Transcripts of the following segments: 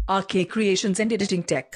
RK Creations and Editing Tech.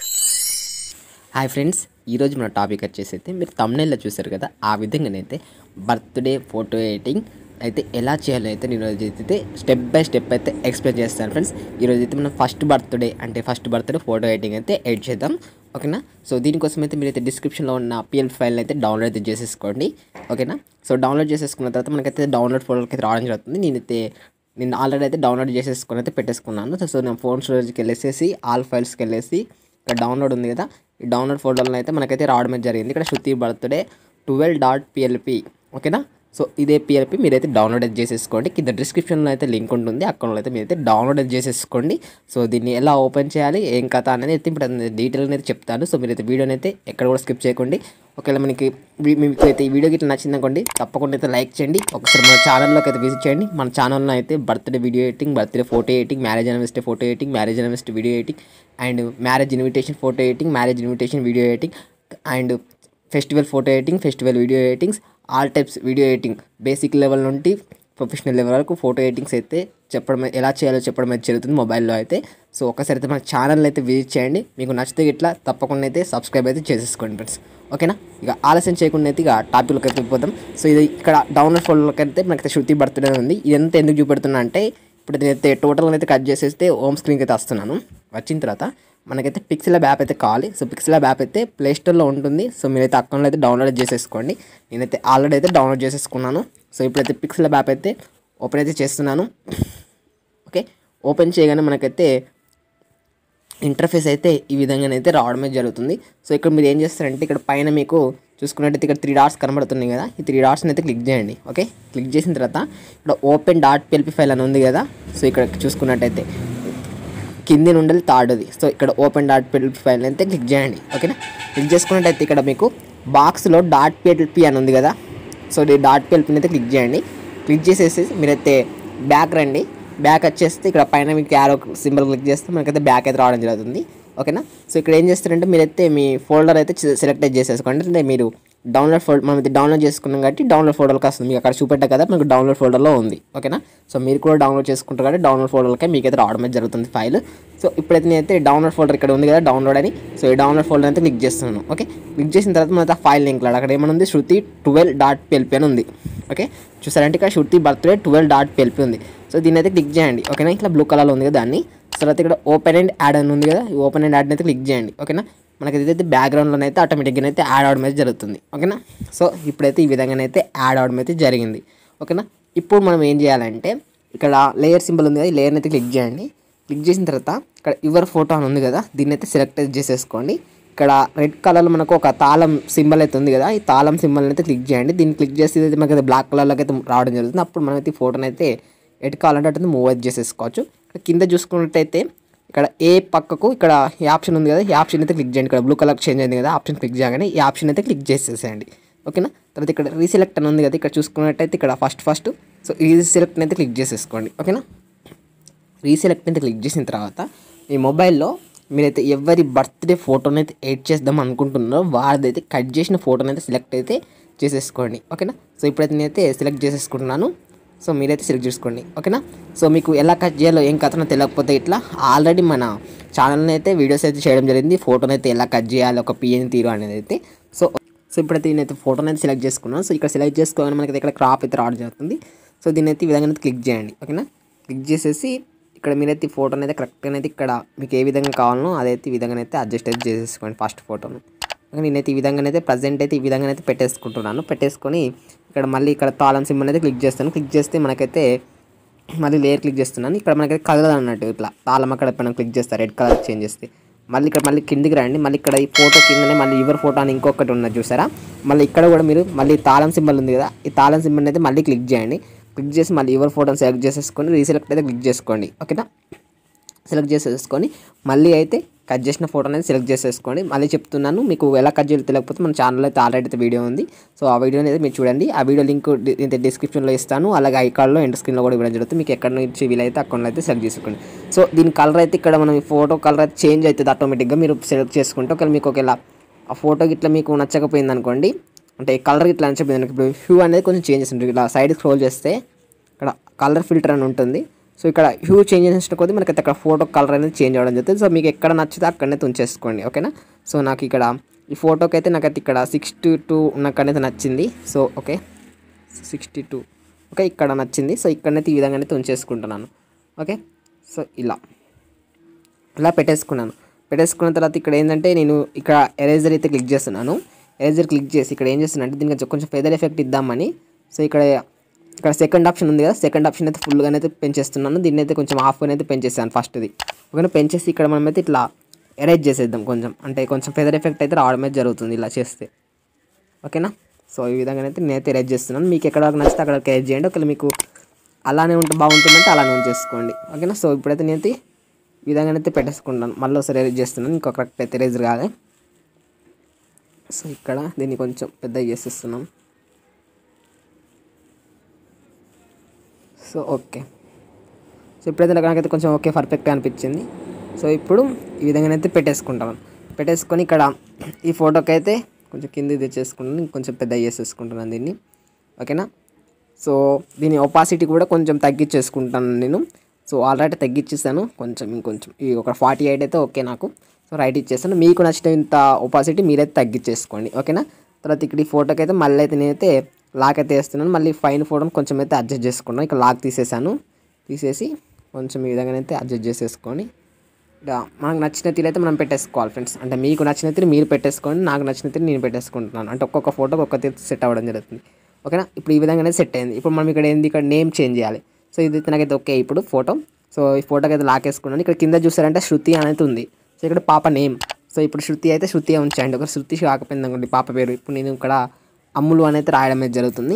Hi friends ఈరోజు మన topic వచ్చేసి అయితే మీరు తమ్నైల్లో చూసారు కదా ఆ విధంగానైతే బర్త్డే ఫోటో ఎడిటింగ్ అయితే ఎలా చేయాలో అయితే నేను ఈరోజు అయితే స్టెప్ బై స్టెప్ అయితే ఎక్స్ప్లెయిన్ చేస్తాను ఫ్రెండ్స్ ఈరోజు అయితే మనం ఫస్ట్ బర్త్డే అంటే ఫస్ట్ బర్త్డే ఫోటో ఎడిటింగ్ అయితే ఎడిట్ చేద్దాం ఓకేనా సో దీనికోసం అయితే మీరైతే డిస్క్రిప్షన్లో ఉన్న పిఎల్ ఫైల్ అయితే డౌన్లోడ్ అయితే చేసేసుకోండి ఓకేనా సో డౌన్లోడ్ చేసేసుకున్న తర్వాత మనకైతే డౌన్లోడ్ ఫోటోకి అయితే రావడం జరుగుతుంది నేనైతే నేను ఆల్రెడీ అయితే డౌన్లోడ్ చేసేసుకొని అయితే పెట్టేసుకున్నాను సో నేను ఫోన్ స్టోరేజ్కి వెళ్ళేసేసి ఆల్ ఫైల్స్కి వెళ్ళేసి ఇక్కడ డౌన్లోడ్ ఉంది కదా ఈ డౌన్లోడ్ ఫోల్డర్లో అయితే మనకైతే రావడమే జరిగింది ఇక్కడ Shruti birthday twelve dot PLP ఓకేనా సో ఇదే పిఎల్పి మీరైతే డౌన్లోడ్ అయితే చేసేసుకోండి కింద డిస్క్రిప్షన్లో అయితే లింక్ ఉంటుంది అక్కడ అయితే మీరైతే డౌన్లోడ్ అయితే చేసేసుకోండి సో దీన్ని ఎలా ఓపెన్ చేయాలి ఏం కథ అనేది అయితే ఇప్పుడు డీటెయిల్ అయితే చెప్తాను సో మీరైతే వీడియోని అయితే ఎక్కడ కూడా స్కిప్ చేయకండి ఒకవేళ మనకి వీ- మీకు అయితే ఈ వీడియో గిట్ల నచ్చిందనుకోండి తప్పకుండా అయితే లైక్ చేయండి ఒకసారి మన ఛానల్లోకి అయితే విజిట్ చేయండి మన ఛానల్లో అయితే birthday video editing birthday photo editing marriage anniversary photo editing marriage anniversary video editing and marriage invitation photo editing marriage invitation video editing and festival photo editing festival video editings all types video editing basic level నుండి professional level వరకు photo editings అయితే చెప్పడం ఎలా చేయాలో చెప్పడం అయితే జరుగుతుంది మొబైల్లో అయితే సో ఒకసారి అయితే మన ఛానల్ అయితే విజిట్ చేయండి మీకు నచ్చితే ఇట్లా తప్పకుండా అయితే సబ్స్క్రైబ్ అయితే చేసేసుకోండి ఫ్రెండ్స్ ఓకేనా ఇక ఆలస్యం చేయకుండా అయితే ఇక టాపిక్లోకి అయితే పోతాం సో ఇది ఇక్కడ డౌన్లోడ్ ఫోల్డర్లోకి అయితే మనకి శృతి బర్త్డే ఉంది ఇదంతా ఎందుకు చూపెడుతున్నా అంటే ఇప్పుడు నేనైతే టోటల్ అయితే కట్ చేసేస్తే హోమ్ స్క్రీన్కి అయితే వస్తున్నాను వచ్చిన తర్వాత మనకైతే పిక్సెల్ యాప్ అయితే కావాలి సో పిక్సెల్ యాప్ అయితే ప్లే స్టోర్లో ఉంటుంది సో మీరైతే అకౌంట్లో అయితే డౌన్లోడ్ చేసేసుకోండి నేనైతే ఆల్రెడీ అయితే డౌన్లోడ్ చేసేసుకున్నాను సో ఇప్పుడైతే పిక్సెల్ యాప్ అయితే ఓపెన్ అయితే చేస్తున్నాను ఓకే ఓపెన్ చేయగానే మనకైతే ఇంటర్ఫేస్ అయితే ఈ విధంగానైతే రావడమే జరుగుతుంది సో ఇక్కడ మీరు ఏం చేస్తారంటే ఇక్కడ పైన మీకు చూసుకున్నట్టయితే ఇక్కడ త్రీ డాట్స్ కనబడుతున్నాయి కదా ఈ త్రీ డాట్స్ని అయితే క్లిక్ చేయండి ఓకే క్లిక్ చేసిన తర్వాత ఇక్కడ ఓపెన్ డాట్ పిఎల్పి ఫైల్ అని ఉంది కదా సో ఇక్కడ చూసుకున్నట్టయితే కింది నుండి థర్డ్ది సో ఇక్కడ ఓపెన్ డాట్ పిఎల్పి ఫైల్ అయితే క్లిక్ చేయండి ఓకేనా క్లిక్ చేసుకున్నట్టయితే ఇక్కడ మీకు బాక్స్లో డాట్ పిఎల్పి అని ఉంది కదా సో ఈ డాట్ పిఎల్పిని అయితే క్లిక్ చేయండి క్లిక్ చేసేసి మీరైతే బ్యాక్ రండి బ్యాక్ వచ్చేస్తే ఇక్కడ పైన మీకు యారో సింబల్ క్లిక్ చేస్తే మనకైతే బ్యాక్ అయితే రావడం జరుగుతుంది ఓకేనా సో ఇక్కడ ఏం చేస్తారంటే మీరైతే మీ ఫోల్డర్ అయితే సెలెక్ట్ అయితే చేసేసుకోండి అంటే మీరు డౌన్లోడ్ ఫోల్డర్ మనం ఇది డౌన్లోడ్ చేసుకున్నాం కాబట్టి డౌన్లోడ్ ఫోల్డర్కి వస్తుంది మీకు అక్కడ చూపెట్టా కదా మీకు డౌన్లోడ్ ఫోల్డర్లో ఉంది ఓకేనా సో మీరు కూడా డౌన్లోడ్ చేసుకుంటారు కాబట్టి డౌన్లోడ్ ఫోల్డర్కే మీకు అయితే రావడమే జరుగుతుంది ఫైల్ సో ఇప్పుడైతే నేనైతే డౌన్లోడ్ ఫోల్డర్ ఇక్కడ ఉంది కదా డౌన్లోడ్ అని సో ఈ డౌన్లోడ్ ఫోల్డర్ అయితే క్లిక్ చేస్తున్నాను ఓకే క్లిక్ చేసిన తర్వాత మన ఫైల్ లింక్ అక్కడ ఏమైనా ఉంది శృతి ట్వెల్వ్ డాట్ పిఎల్పి అని ఉంది ఓకే చూసారంటే ఇక్కడ Shruti birthday twelve dot PLP ఉంది సో దీన్ని అయితే క్లిక్ చేయండి ఓకేనా ఇట్లా బ్లూ కలర్లో ఉంది కదా దాన్ని తర్వాత ఇక్కడ ఓపెన్ అండ్ యాడ్ అని ఉంది కదా ఈ ఓపెన్ అండ్ యాడ్ అయితే క్లిక్ చేయండి ఓకేనా మనకి ఇదైతే బ్యాక్గ్రౌండ్లో అయితే ఆటోమేటిక్గా అయితే యాడ్ అవడం అయితే జరుగుతుంది ఓకేనా సో ఇప్పుడైతే ఈ విధంగానైతే యాడ్ అవడం అయితే జరిగింది ఓకేనా ఇప్పుడు మనం ఏం చేయాలంటే ఇక్కడ లేయర్ సింబల్ ఉంది కదా ఈ లేయర్ని అయితే క్లిక్ చేయండి క్లిక్ చేసిన తర్వాత ఇక్కడ యువర్ ఫోటో అని ఉంది కదా దీన్ని అయితే సెలెక్ట్ చేసేసుకోండి ఇక్కడ రెడ్ కలర్లో మనకు ఒక తాళం సింబల్ అయితే ఉంది కదా ఈ తాళం సింబల్ అయితే క్లిక్ చేయండి దీన్ని క్లిక్ చేసి అయితే మనకి బ్లాక్ కలర్లోకి అయితే రావడం జరుగుతుంది అప్పుడు మనం అయితే ఈ ఫోటోని అయితే ఎటు కావాలంటే అటు మూవ్ అయితే చేసేసుకోవచ్చు ఇక్కడ కింద చూసుకున్నట్టయితే ఇక్కడ ఏ పక్కకు ఇక్కడ ఈ ఆప్షన్ ఉంది కదా ఈ ఆప్షన్ అయితే క్లిక్ చేయండి ఇక్కడ బ్లూ కలర్ చేంజ్ అయింది కదా ఆప్షన్ క్లిక్ చేయగానే ఈ ఆప్షన్ అయితే క్లిక్ చేసేసేయండి ఓకేనా తర్వాత ఇక్కడ రీసెలెక్ట్ అని ఉంది కదా ఇక్కడ చూసుకున్నట్టయితే ఇక్కడ ఫస్ట్ ఫస్ట్ సో రీసెలెక్ట్ అయితే క్లిక్ చేసేసుకోండి ఓకేనా రీసెలెక్ట్ అయితే క్లిక్ చేసిన తర్వాత మీ మొబైల్లో మీరైతే ఎవరి బర్త్డే ఫోటోని అయితే ఎడిట్ చేద్దాం అనుకుంటున్నారో వారిదైతే కట్ చేసిన ఫోటోని అయితే సెలెక్ట్ అయితే చేసేసుకోండి ఓకేనా సో ఇప్పుడైతే నేనైతే సెలెక్ట్ చేసేసుకుంటున్నాను సో మీరైతే సెలెక్ట్ చేసుకోండి ఓకేనా సో మీకు ఎలా కట్ చేయాలో ఏం కథనో తెలియకపోతే ఇట్లా ఆల్రెడీ మన ఛానల్ని అయితే వీడియోస్ అయితే చేయడం జరిగింది ఫోటోని అయితే ఎలా కట్ చేయాలి ఒక పిఎన్ తీరు అనేది అయితే సో సో ఇప్పుడైతే నేనైతే ఫోటోని అయితే సెలెక్ట్ చేసుకున్నాను సో ఇక్కడ సెలెక్ట్ చేసుకోగానే మనకి ఇక్కడ క్రాప్ అయితే రావడం జరుగుతుంది సో దీన్ని అయితే ఈ విధంగా అయితే క్లిక్ చేయండి ఓకేనా క్లిక్ చేసేసి ఇక్కడ మీరైతే ఈ ఫోటోని అయితే కరెక్ట్గా అయితే ఇక్కడ మీకు ఏ విధంగా కావాలనో అదైతే ఈ విధంగా అయితే అడ్జస్ట్ అయితే చేసేసుకోండి ఫస్ట్ ఫోటోను ఓకే, నేనైతే ఈ విధంగా అయితే ప్రజెంట్ అయితే ఈ విధంగా అయితే పెట్టేసుకుంటున్నాను పెట్టేసుకొని ఇక్కడ మళ్ళీ ఇక్కడ తాళం సింబల్ అయితే క్లిక్ చేస్తాను క్లిక్ చేస్తే మనకైతే మళ్ళీ లేయర్ క్లిక్ చేస్తున్నాను ఇక్కడ మనకైతే కదలదు అన్నట్టు ఇట్లా తాళం అక్కడ పైన క్లిక్ చేస్తారు రెడ్ కలర్ చేంజ్ చేస్తే మళ్ళీ ఇక్కడ మళ్ళీ కిందికి రండి మళ్ళీ ఇక్కడ ఈ ఫోటో కిందనే మళ్ళీ యువర్ ఫోటో అని ఇంకొకటి ఉన్నది చూసారా మళ్ళీ ఇక్కడ కూడా మీరు మళ్ళీ తాళం సింబల్ ఉంది కదా ఈ తాళం సింబల్ అయితే మళ్ళీ క్లిక్ చేయండి క్లిక్ చేసి మళ్ళీ యువర్ ఫోటోని సెలెక్ట్ చేసేసుకొని రీసెలెక్ట్ అయితే క్లిక్ చేసుకోండి ఓకేనా సెలెక్ట్ చేసేసుకొని మళ్ళీ అయితే కట్ చేసిన ఫోటో అనేది సెలెక్ట్ చేసేసుకోండి మళ్ళీ చెప్తున్నాను మీకు ఎలా కట్ చేయాలో తెలియకపోతే మన ఛానల్లో అయితే ఆల్రెడీ అయితే వీడియో ఉంది సో ఆ వీడియో అయితే మీరు చూడండి ఆ వీడియో లింక్ అయితే డిస్క్రిప్షన్లో ఇస్తాను అలాగే ఐకార్డ్లో ఎండ్ స్క్రీన్లో కూడా ఇవ్వడం జరుగుతుంది మీకు ఎక్కడ నుంచి వీలైతే అకౌంట్లో అయితే సెలెక్ట్ చేసుకోండి సో దీని కలర్ అయితే ఇక్కడ మనం ఈ ఫోటో కలర్ అయితే చేంజ్ అవుతుంది ఆటోమేటిక్గా మీరు సెలెక్ట్ చేసుకుంటే ఒకవేళ మీకు ఒకవేళ ఆ ఫోటో ఇట్లా మీకు నచ్చకపోయింది అనుకోండి అంటే కలర్ ఇట్లా నచ్చకపోయింది అనుకో ఇప్పుడు హ్యూ అనేది కొంచెం చేంజెస్ ఉంటుంది ఇలా సైడ్ స్క్రోల్ చేస్తే ఇక్కడ కలర్ ఫిల్టర్ అని ఉంటుంది సో ఇక్కడ హ్యూ చేంజ్ చేసిన కొద్దీ మనకైతే అక్కడ ఫోటో కలర్ అనేది చేంజ్ అవ్వడం జరుగుతుంది సో మీకు ఎక్కడ నచ్చితే అక్కడనైతే ఉంచేసుకోండి ఓకేనా సో నాకు ఇక్కడ ఈ ఫోటోకి అయితే నాకైతే ఇక్కడ సిక్స్టీ టూ నాకైతే నచ్చింది so okay sixty two okay ఇక్కడ నచ్చింది సో ఇక్కడనైతే ఈ విధంగా అయితే ఉంచేసుకుంటున్నాను ఓకే సో ఇలా ఇలా పెట్టేసుకున్నాను పెట్టేసుకున్న తర్వాత ఇక్కడ ఏంటంటే నేను ఇక్కడ ఎరేజర్ అయితే క్లిక్ చేస్తున్నాను ఎరేజర్ క్లిక్ చేసి ఇక్కడ ఏం చేస్తున్నా అంటే దీనికి కొంచెం ఫెదర్ ఎఫెక్ట్ ఇద్దామని సో ఇక్కడ ఇక్కడ సెకండ్ ఆప్షన్ ఉంది కదా సెకండ్ ఆప్షన్ అయితే ఫుల్గా అయితే పెంచేస్తున్నాను దీన్ని అయితే కొంచెం హాఫ్గా అయితే పెంచేసాను ఫస్ట్ది ఓకేనా పెంచేసి ఇక్కడ మనమైతే ఇట్లా ఎరేజ్ చేసేద్దాం కొంచెం అంటే కొంచెం ఫెదర్ ఎఫెక్ట్ అయితే రావడమే జరుగుతుంది ఇలా చేస్తే ఓకేనా సో ఈ విధంగా అయితే నేనైతే ఎరేజ్ చేస్తున్నాను మీకు ఎక్కడ వరకు నచ్చితే అక్కడ ఎరేజ్ చేయండి ఒకవేళ మీకు అలానే ఉంటే బాగుంటుందంటే అలానే ఉంచేసుకోండి ఓకేనా సో ఇప్పుడైతే నేనైతే ఈ విధంగా అయితే పెట్టేసుకుంటాను మళ్ళీ ఒకసారి ఎరేజ్ చేస్తున్నాను ఇంకో కరెక్ట్ అయితే ఎరేజ్ కాదు సో ఇక్కడ దీన్ని కొంచెం పెద్దగా చేసేస్తున్నాం సో ఓకే సో ఇప్పుడైతే నాకు నాకైతే కొంచెం ఓకే పర్ఫెక్ట్గా అనిపించింది సో ఇప్పుడు ఈ విధంగా అయితే పెట్టేసుకుంటాను పెట్టేసుకొని ఇక్కడ ఈ ఫోటోకి అయితే కొంచెం కిందికి తెచ్చేసుకుంటాను కొంచెం పెద్ద చేసేసుకుంటున్నాను దీన్ని ఓకేనా సో దీని ఒపాసిటీ కూడా కొంచెం తగ్గించేసుకుంటాను నేను సో ఆల్రెడీ తగ్గించేసాను కొంచెం ఇంకొంచెం ఈ ఒక ఫార్టీ ఎయిట్ అయితే ఓకే నాకు సో రైట్ ఇచ్చేస్తాను మీకు నచ్చిన ఇంత ఒపాసిటీ మీరైతే తగ్గించేసుకోండి ఓకేనా తర్వాత ఇక్కడ ఈ ఫోటోకి అయితే మళ్ళీ అయితే నేనైతే లాక్ అయితే వేస్తున్నాను మళ్ళీ ఫైన్ ఫోటోని కొంచెం అయితే అడ్జస్ట్ చేసుకున్నాను ఇక్కడ లాక్ తీసేసాను తీసేసి కొంచెం ఈ విధంగా అయితే అడ్జస్ట్ చేసేసుకొని ఇక్కడ మనకు నచ్చిన తీరు అయితే మనం పెట్టేసుకోవాలి ఫ్రెండ్స్ అంటే మీకు నచ్చిన తీరు మీరు పెట్టేసుకోండి నాకు నచ్చిన తీరు నేను పెట్టేసుకుంటున్నాను అంటే ఒక్కొక్క ఫోటోకి ఒక్క తీరు సెట్ అవ్వడం జరుగుతుంది ఓకేనా ఇప్పుడు ఈ విధంగా సెట్ అయింది ఇప్పుడు మనం ఇక్కడ ఏంది ఇక్కడ నేమ్ చేంజ్ చేయాలి సో ఇది నాకైతే ఓకే ఇప్పుడు ఫోటో సో ఈ ఫోటోకి అయితే లాకేసుకున్నాను ఇక్కడ కింద చూసారంటే శృతి అనేది ఉంది సో ఇక్కడ పాప నేమ్ సో ఇప్పుడు శృతి అయితే శృతి ఉంచండి ఒక శృతి కాకపోయింది అనుకోండి పాప పేరు ఇప్పుడు నేను ఇక్కడ అమ్ములు అని అయితే రాయడం అయితే జరుగుతుంది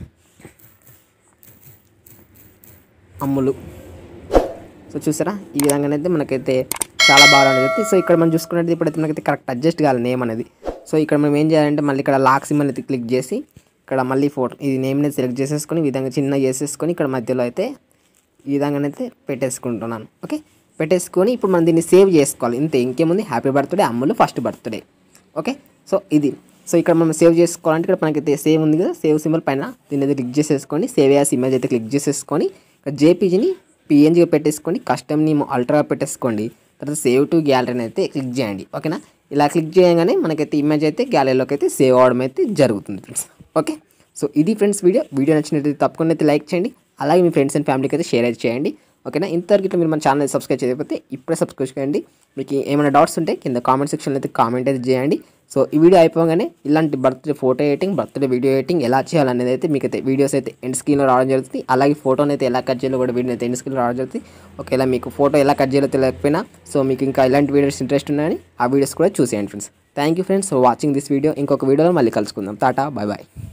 అమ్ములు సో చూసారా ఈ విధంగానైతే మనకైతే చాలా బాగా జరుగుతుంది సో ఇక్కడ మనం చూసుకున్నట్టు ఇప్పుడైతే మనకైతే కరెక్ట్ అడ్జస్ట్ కావాలి నేమ్ అనేది సో ఇక్కడ మనం ఏం చేయాలంటే మళ్ళీ ఇక్కడ లాక్ సిమ్ అనేది క్లిక్ చేసి ఇక్కడ మళ్ళీ ఫోటో ఇది నేమ్ని సెలెక్ట్ చేసేసుకొని ఈ విధంగా చిన్న చేసేసుకొని ఇక్కడ మధ్యలో అయితే ఈ విధంగానైతే పెట్టేసుకుంటున్నాను ఓకే పెట్టేసుకొని ఇప్పుడు మనం దీన్ని సేవ్ చేసుకోవాలి ఇంతే ఇంకేముంది happy birthday Ammulu first birthday okay so ఇది సో ఇక్కడ మనం సేవ్ చేసుకోవాలంటే ఇక్కడ మనకైతే సేవ్ ఉంది కదా సేవ్ సింబల్ పైన దీన్ని అయితే క్లిక్ చేసేసుకొని సేవ్ యాస్ ఇమేజ్ అయితే క్లిక్ చేసేసుకొని ఇక్కడ జేపీజీని పిఎన్జిగా పెట్టేసుకోండి కస్టమ్ని అల్ట్రాగా పెట్టేసుకోండి తర్వాత సేవ్ టు గ్యాలరీని అయితే క్లిక్ చేయండి ఓకేనా ఇలా క్లిక్ చేయగానే మనకైతే ఇమేజ్ అయితే గ్యాలరీలోకి అయితే సేవ్ అవడం అయితే జరుగుతుంది ఫ్రెండ్స్ ఓకే సో ఇది ఫ్రెండ్స్ వీడియో వీడియో నచ్చినట్లయితే తప్పకుండా అయితే లైక్ చేయండి అలాగే మీ ఫ్రెండ్స్ అండ్ ఫ్యామిలీకి అయితే షేర్ అయితే చేయండి ఓకేనా ఇంతవరకు ఇట్లా మీరు మన ఛానల్ సబ్స్క్రైబ్ చేయకపోతే ఇప్పుడే సబ్స్క్రైబ్ చేయండి మీకు ఏమైనా డౌట్స్ ఉంటే కింద కామెంట్ సెక్షన్లో అయితే కామెంట్ అయితే చేయండి సో ఈ వీడియో అయిపోగానే ఇలాంటి birthday photo editing birthday video editing ఎలా చేయాలనేది అయితే మీకు అయితే వీడియోస్ అయితే ఎండ్ స్క్రీన్లో రావడం జరుగుతుంది అలాగే ఫోటోని అయితే ఎలా కట్ చేయాలో కూడా వీడియో అయితే ఎండ్ స్క్రీన్లో రావడం జరుగుతుంది ఒకవేళ మీకు ఫోటో ఎలా కట్ చేయాలో తెలియకపోయినా సో మీకు ఇంకా ఇలాంటి వీడియోస్ ఇంట్రెస్ట్ ఉన్నాయని ఆ వీడియోస్ కూడా చూసేయండి friends thank you friends for watching this video ఇంకొక వీడియోలో మళ్ళీ కలుసుకుందాం టాటా బాయ్ బాయ్